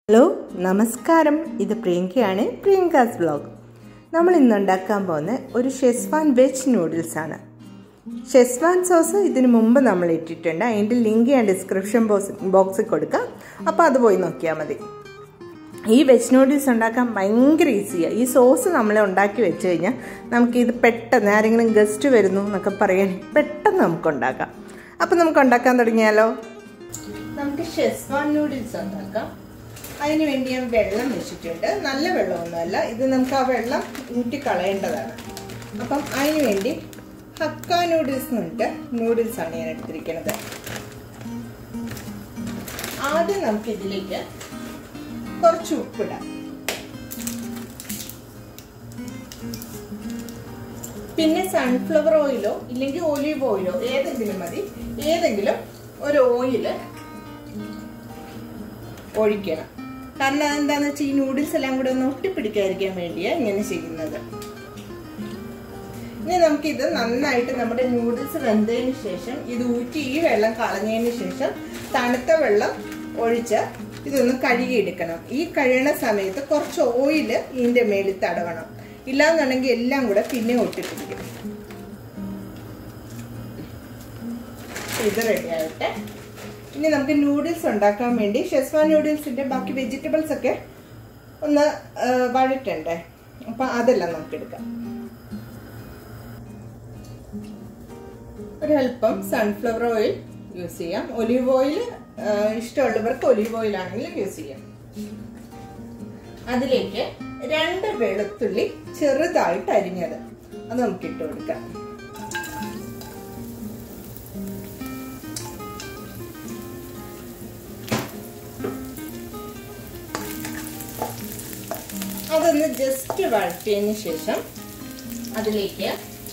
hello നമസ്കാരം ഇത് പ്രിയങ്കയാണ് പ്രിയങ്കാസ് blog നമ്മൾ ഇന്ന് ഉണ്ടാക്കാൻ പോകുന്ന ഒരു ഷെസ്വാൻ വെജ് നൂഡിൽസ് ആണ് ഷെസ്വാൻ സോസ് ഇതിനു മുമ്പ് നമ്മൾ ഇട്ടിട്ടുണ്ട് അതിൻ്റെ ലിങ്ക് ഞാൻ ഡിസ്ക്രിപ്ഷൻ ബോക്സ് ബോക്സിൽ കൊടുക്കാം അപ്പോൾ അത് പോയി നോക്കിയാൽ മതി ഈ വെജ് നൂഡിൽസ് ഉണ്ടാക്കാൻ ഭയങ്കര ഈസിയാണ് ഈ സോസ് നമ്മൾ ഉണ്ടാക്കി വെച്ച് കഴിഞ്ഞാൽ നമുക്കിത് പെട്ടെന്ന് ആരെങ്കിലും ഗസ്റ്റ് വരുന്നു എന്നൊക്കെ പറയുകയാണെങ്കിൽ പെട്ടെന്ന് നമുക്ക് ഉണ്ടാക്കാം അപ്പോൾ നമുക്ക് ഉണ്ടാക്കാൻ തുടങ്ങിയാലോ നമുക്ക് ഷെസ്വാൻ നൂഡിൽസ് ഉണ്ടാക്കാം അതിന് വേണ്ടി ഞാൻ വെള്ളം വെച്ചിട്ടുണ്ട് നല്ല വെള്ളമൊന്നുമല്ല ഇത് നമുക്ക് ആ വെള്ളം ഊറ്റി കളയേണ്ടതാണ് അപ്പം അതിന് വേണ്ടി ഹക്ക നൂഡിൽസ് എന്നുണ്ട് നൂഡിൽസ് ആണ് ഞാൻ എടുത്തിരിക്കുന്നത് ആദ്യം നമുക്ക് ഇതിലേക്ക് കുറച്ച് ഉപ്പിടാം പിന്നെ സൺഫ്ലവർ ഓയിലോ ഇല്ലെങ്കിൽ ഒലീവ് ഓയിലോ ഏതെങ്കിലും മതി ഏതെങ്കിലും ഒരു ഓയില് ഒഴിക്കണം കാരണം അതെന്താന്ന് വെച്ചാൽ ഈ നൂഡിൽസ് എല്ലാം കൂടെ ഒന്ന് ഒട്ടിപ്പിടിക്കാതിരിക്കാൻ വേണ്ടിയാണ് ഇങ്ങനെ ചെയ്യുന്നത് ഇനി നമുക്കിത് നന്നായിട്ട് നമ്മുടെ നൂഡിൽസ് വെന്തതിന് ശേഷം ഇത് ഊറ്റി ഈ വെള്ളം കളഞ്ഞതിന് ശേഷം തണുത്ത വെള്ളം ഒഴിച്ച് ഇതൊന്ന് കഴുകിയെടുക്കണം ഈ കഴുകണ സമയത്ത് കുറച്ച് ഓയില് ഇതിന്റെ മേളിൽ തടവണം ഇല്ലാന്നുണ്ടെങ്കിൽ എല്ലാം കൂടെ പിന്നെ ഒട്ടിപ്പിടിക്കും ഇത് റെഡി ആവട്ടെ ഇനി നമുക്ക് നൂഡിൽസ് ഉണ്ടാക്കാൻ വേണ്ടി ഷെസ്വാൻ നൂഡിൽസിന്റെ ബാക്കി വെജിറ്റബിൾസ് ഒക്കെ ഒന്ന് വഴറ്റണ്ടേ അപ്പൊ അതെല്ലാം നമുക്ക് എടുക്കാം ഒരല്പം സൺഫ്ലവർ ഓയിൽ യൂസ് ചെയ്യാം ഒലിവ് ഓയിൽ ഇഷ്ടമുള്ളവർക്ക് ഒലിവ് ഓയിൽ ആണെങ്കിലും യൂസ് ചെയ്യാം അതിലേക്ക് രണ്ട് വെളുത്തുള്ളി ചെറുതായിട്ട് അരിഞ്ഞത് അത് നമുക്ക് ഇട്ട് കൊടുക്കാം അതൊന്ന് ജസ്റ്റ് വഴറ്റിയതിന് ശേഷം അതിലേക്ക്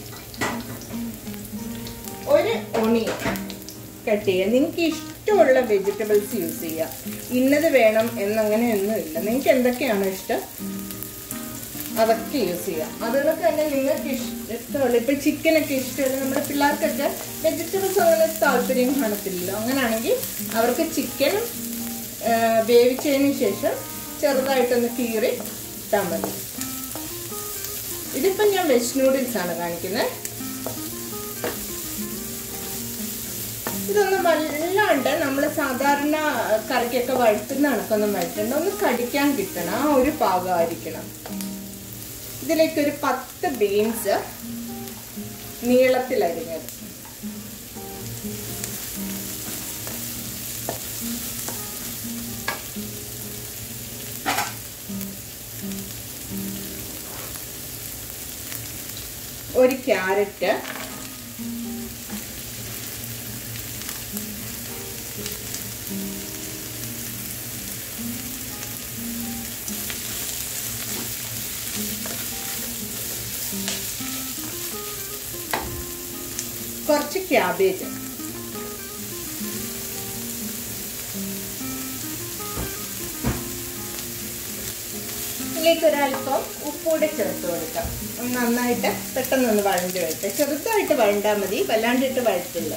ഒരു ഒണിയൻ കട്ട് ചെയ്യുക നിങ്ങൾക്ക് ഇഷ്ടമുള്ള വെജിറ്റബിൾസ് യൂസ് ചെയ്യാം ഇന്നത് വേണം എന്നങ്ങനെ ഒന്നും ഇല്ല നിങ്ങൾക്ക് എന്തൊക്കെയാണോ ഇഷ്ടം അതൊക്കെ യൂസ് ചെയ്യാം അതുകൊണ്ടൊക്കെ തന്നെ നിങ്ങൾക്ക് ഇഷ്ടമുള്ള ഇപ്പൊ ചിക്കനൊക്കെ ഇഷ്ടമുള്ള നമ്മുടെ പിള്ളേർക്കൊക്കെ വെജിറ്റബിൾസ് അങ്ങനെ താല്പര്യം കാണത്തില്ലല്ലോ അങ്ങനെയാണെങ്കിൽ അവർക്ക് ചിക്കനും വേവിച്ചതിന് ശേഷം ചെറുതായിട്ടൊന്ന് കീറി ഇട്ടാൽ മതി ഇതിപ്പം ഞാൻ വെജ് നൂഡിൽസ് ആണ് കാണിക്കുന്നത് ഇതൊന്ന് വല്ലാണ്ട് നമ്മൾ സാധാരണ കറിക്കൊക്കെ വഴുത്തുന്ന കണക്കൊന്നും വഴുത്തണ്ട ഒന്ന് കടിക്കാൻ കിട്ടണം ആ ഒരു പാകമായിരിക്കണം ഇതിലേക്ക് ഒരു പത്ത് ബീൻസ് നീളത്തിൽ അരിഞ്ഞത് ഒരു ക്യാരറ്റ് കുറച്ച് ക്യാബേജ് ഇതിലേക്ക് ഒരല്പം ഉപ്പൂടെ ചേർത്ത് കൊടുക്കാം നന്നായിട്ട് പെട്ടെന്നൊന്ന് വഴണ്ടി വരട്ടെ ചെറുതായിട്ട് വഴണ്ടാൽ മതി വല്ലാണ്ടിട്ട് വഴറ്റില്ല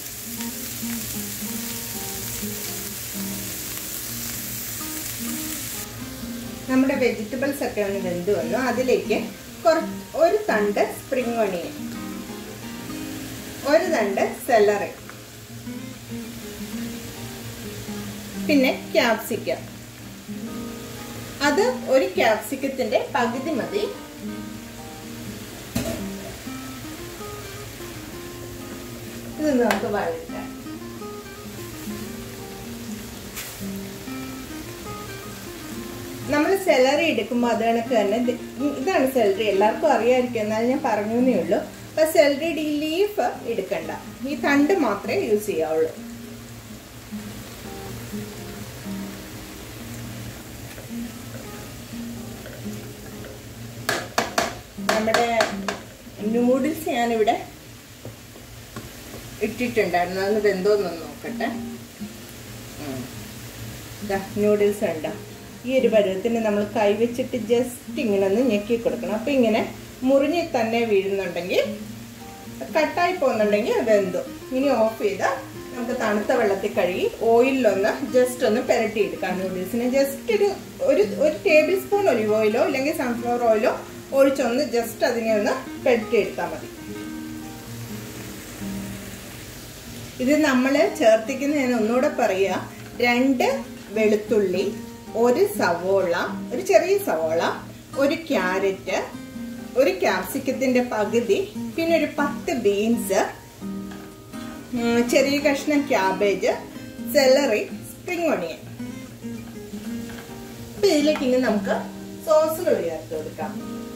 നമ്മുടെ വെജിറ്റബിൾസ് ഒക്കെ ഒന്ന് വെന്ത് വന്നു അതിലേക്ക് കുറച്ച് ഒരു തണ്ട് സ്പ്രിംഗ് ഒണിയൻ ഒരു തണ്ട് സെലറി പിന്നെ ക്യാപ്സിക്കം അത് ഒരു ക്യാപ്സിക്കത്തിന്റെ പകുതി മതി ഇത് നമുക്ക് വഴറ്റാം നമ്മൾ സെലറി എടുക്കുമ്പോൾ അത് കണക്ക് തന്നെ ഇതാണ് സെലറി എല്ലാവർക്കും അറിയാമായിരിക്കും എന്നാലും ഞാൻ പറഞ്ഞു എന്നേ ഉള്ളൂ അപ്പൊ സെലറിയുടെ ഈ ലീഫ് എടുക്കണ്ട ഈ തണ്ട് മാത്രമേ യൂസ് ചെയ്യാവുള്ളൂ നമ്മുടെ നൂഡിൽസ് ഞാനിവിടെ ഇട്ടിട്ടുണ്ടായിരുന്നു അതൊന്ന് വെന്തോന്നൊന്ന് നോക്കട്ടെ നൂഡിൽസ് ഉണ്ടോ ഈ ഒരു പരുവത്തിന് നമ്മൾ കൈവച്ചിട്ട് ജസ്റ്റ് ഇങ്ങനെ ഒന്ന് ഞെക്കി കൊടുക്കണം അപ്പം ഇങ്ങനെ മുറിഞ്ഞ് തന്നെ വീഴുന്നുണ്ടെങ്കിൽ കട്ടായി പോകുന്നുണ്ടെങ്കിൽ അത് എന്തോ ഇനി ഓഫ് ചെയ്താൽ നമുക്ക് തണുത്ത വെള്ളത്തിൽ കഴുകി ഓയിലൊന്ന് ജസ്റ്റ് ഒന്ന് പുരട്ടിയെടുക്കാം നൂഡിൽസിന് ജസ്റ്റ് ഒരു ഒരു ഒരു ടേബിൾ സ്പൂൺ ഒലിവ് ഓയിലോ അല്ലെങ്കിൽ സൺഫ്ലവർ ഓയിലോ ഒഴിച്ചൊന്ന് ജസ്റ്റ് അതിനെ ഒന്ന് പുരട്ടിയെടുത്താൽ മതി ഇത് നമ്മൾ ചേർത്തിക്കുന്ന ഞാൻ ഒന്നുകൂടെ പറയുക രണ്ട് വെളുത്തുള്ളി ഒരു സവോള ഒരു ചെറിയ സവോള ഒരു ക്യാരറ്റ് ഒരു ക്യാപ്സിക്കത്തിന്റെ പകുതി പിന്നെ ഒരു പത്ത് ബീൻസ് ചെറിയ കഷ്ണം ക്യാബേജ് സെലറി സ്പ്രിംഗ് ഒണിയൻ അപ്പൊ ഇതിലേക്ക് ഇനി നമുക്ക് സോസുകൾ ചേർത്ത് കൊടുക്കാം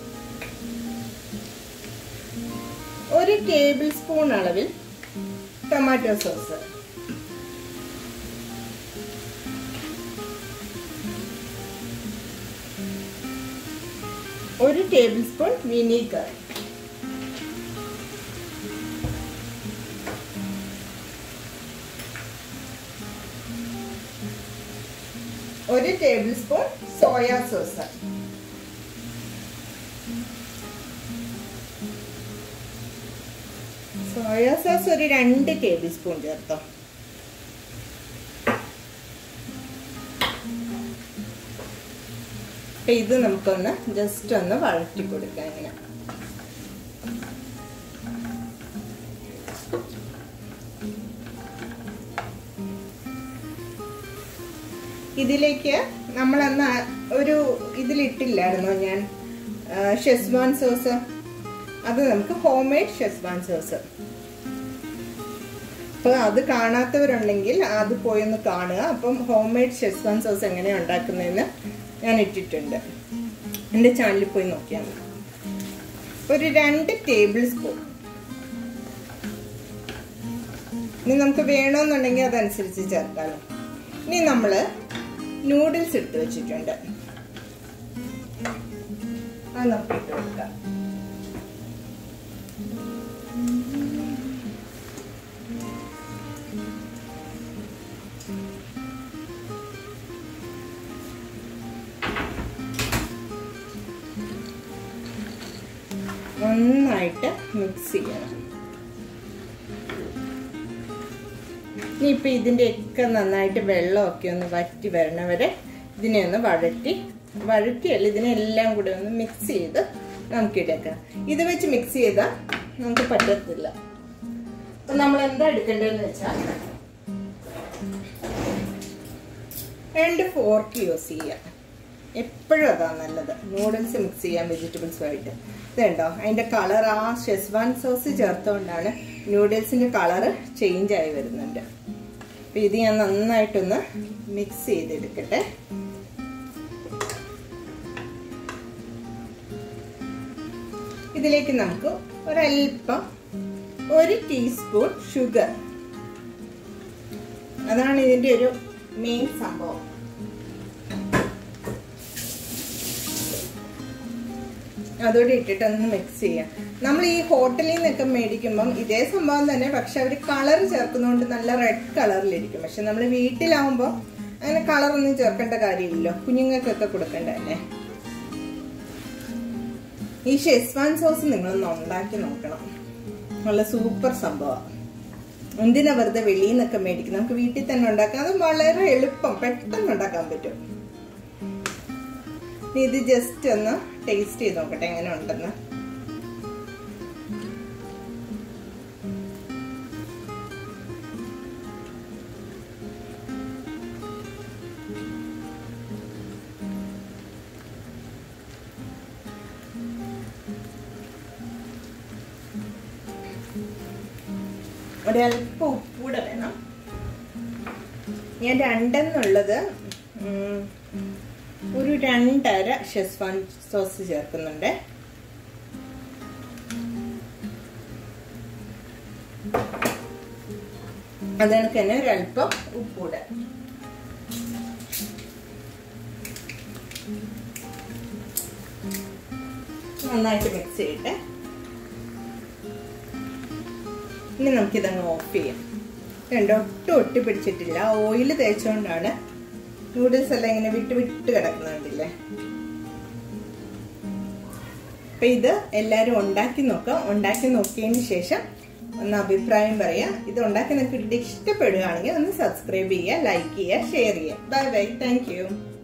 ഒരു ടേബിൾ സ്പൂൺ അളവിൽ ടൊമാറ്റോ സോസ് ഒരു ടേബിൾ സ്പൂൺ വിനീഗർ ഒരു table spoon soya sauce soya sauce ഒരു രണ്ട് ടേബിൾ സ്പൂൺ ചേർത്തോ അപ്പൊ ഇത് നമുക്കൊന്ന് ജസ്റ്റ് ഒന്ന് വഴറ്റി കൊടുക്കാം ഇങ്ങനെ ഇതിലേക്ക് നമ്മളന്ന് ഒരു ഇതിലിട്ടില്ലായിരുന്നോ ഞാൻ ഷെസ്വാൻ സോസ് അത് നമുക്ക് ഹോം മെയ്ഡ് ഷെസ്വാൻ സോസ് അപ്പോൾ അത് കാണാത്തവരുണ്ടെങ്കിൽ അത് പോയി ഒന്ന് കാണുക അപ്പം ഹോം മെയ്ഡ് ഷെസ്വാൻ സോസ് എങ്ങനെയാണ് ഉണ്ടാക്കുന്നതെന്ന് ഞാൻ ഇട്ടിട്ടുണ്ട് എൻ്റെ ചാനലിൽ പോയി നോക്കിയാൽ മതി ഒരു രണ്ട് ടേബിൾ സ്പൂൺ ഇനി നമുക്ക് വേണമെന്നുണ്ടെങ്കിൽ അതനുസരിച്ച് ചേർക്കാമല്ലോ ഇനി നമ്മൾ നൂഡിൽസ് എടുത്ത് വെച്ചിട്ടുണ്ട് അത് നമുക്ക് ഇട്ട് കൊടുക്കാം നന്നായിട്ട് മിക്സ് ചെയ്യണം ഇനിയിപ്പോൾ ഇതിൻ്റെയൊക്കെ നന്നായിട്ട് വെള്ളമൊക്കെ ഒന്ന് വറ്റി വരണ വരെ ഇതിനെ ഒന്ന് വഴറ്റി വഴറ്റിയല്ല ഇതിനെല്ലാം കൂടി ഒന്ന് മിക്സ് ചെയ്ത് നമുക്ക് ഇടക്കാം ഇത് വെച്ച് മിക്സ് ചെയ്താൽ നമുക്ക് പറ്റത്തില്ല അപ്പം നമ്മൾ എന്താ എടുക്കേണ്ടതെന്ന് വെച്ചാൽ രണ്ട് ഫോർക്ക് യൂസ് ചെയ്യാം എപ്പോഴും അതാ നല്ലത് നൂഡിൽസ് മിക്സ് ചെയ്യാം വെജിറ്റബിൾസുമായിട്ട് ഇതുണ്ടോ അതിൻ്റെ കളർ ആ ഷെസ്വാൻ സോസ് ചേർത്തുകൊണ്ടാണ് നൂഡിൽസിൻ്റെ കളർ ചേഞ്ച് ആയി വരുന്നുണ്ട് അപ്പം ഇത് ഞാൻ നന്നായിട്ടൊന്ന് മിക്സ് ചെയ്തെടുക്കട്ടെ ഇതിലേക്ക് നമുക്ക് ഒരല്പം ഒരു ടീസ്പൂൺ ഷുഗർ അതാണ് ഇതിൻ്റെ ഒരു മെയിൻ സംഭവം അതോടെ ഇട്ടിട്ട് ഒന്ന് മിക്സ് ചെയ്യാം നമ്മൾ ഈ ഹോട്ടലിൽ നിന്നൊക്കെ മേടിക്കുമ്പം ഇതേ സംഭവം തന്നെ പക്ഷെ അവർ കളർ ചേർക്കുന്നതുകൊണ്ട് നല്ല റെഡ് കളറിലിരിക്കും പക്ഷെ നമ്മൾ വീട്ടിലാവുമ്പോൾ അങ്ങനെ കളറൊന്നും ചേർക്കേണ്ട കാര്യമില്ലല്ലോ കുഞ്ഞുങ്ങൾക്കൊക്കെ കൊടുക്കേണ്ടതല്ലേ ഈ ഷെസ്വാൻ സോസ് നിങ്ങളൊന്ന് ഉണ്ടാക്കി നോക്കണം നല്ല സൂപ്പർ സംഭവം എന്തിനാ വെറുതെ വെളിയിൽ നിന്നൊക്കെ മേടിക്കും നമുക്ക് വീട്ടിൽ തന്നെ ഉണ്ടാക്കാം അത് വളരെ എളുപ്പം പെട്ടെന്ന് ഉണ്ടാക്കാൻ പറ്റും ഇത് ജസ്റ്റ് ഒന്ന് ടേസ്റ്റ് ചെയ്ത് നോക്കട്ടെ എങ്ങനെ ഉണ്ടെന്ന് ഒരല്പം ഉപ്പൂടെ വേണം ഞാൻ രണ്ടെന്നുള്ളത് ഒരു രണ്ടര ഷെസ്വാൻ സോസ് ചേർക്കുന്നുണ്ട് അതിനൊക്കെ തന്നെ ഒരല്പം ഉപ്പൂടെ നന്നായിട്ട് മിക്സ് ചെയ്യട്ടെ ഇനി നമുക്കിതങ്ങ് ഓഫ് ചെയ്യാം രണ്ടോ ഒട്ടും ഒട്ടി പിടിച്ചിട്ടില്ല ഓയിൽ തേച്ചുകൊണ്ടാണ് നൂഡിൽസ് എല്ലാം ഇങ്ങനെ വിട്ട് വിട്ട് കിടക്കുന്നുണ്ടല്ലേ അപ്പൊ ഇത് എല്ലാവരും ഉണ്ടാക്കി നോക്കാം ഉണ്ടാക്കി നോക്കിയതിന് ശേഷം ഒന്ന് അഭിപ്രായം പറയാം ഇത് ഉണ്ടാക്കി നിങ്ങൾക്ക് ഇഷ്ടപ്പെടുകയാണെങ്കിൽ ഒന്ന് സബ്സ്ക്രൈബ് ചെയ്യുക ലൈക്ക് ചെയ്യുക ഷെയർ ചെയ്യുക ബൈ ബൈ താങ്ക് യു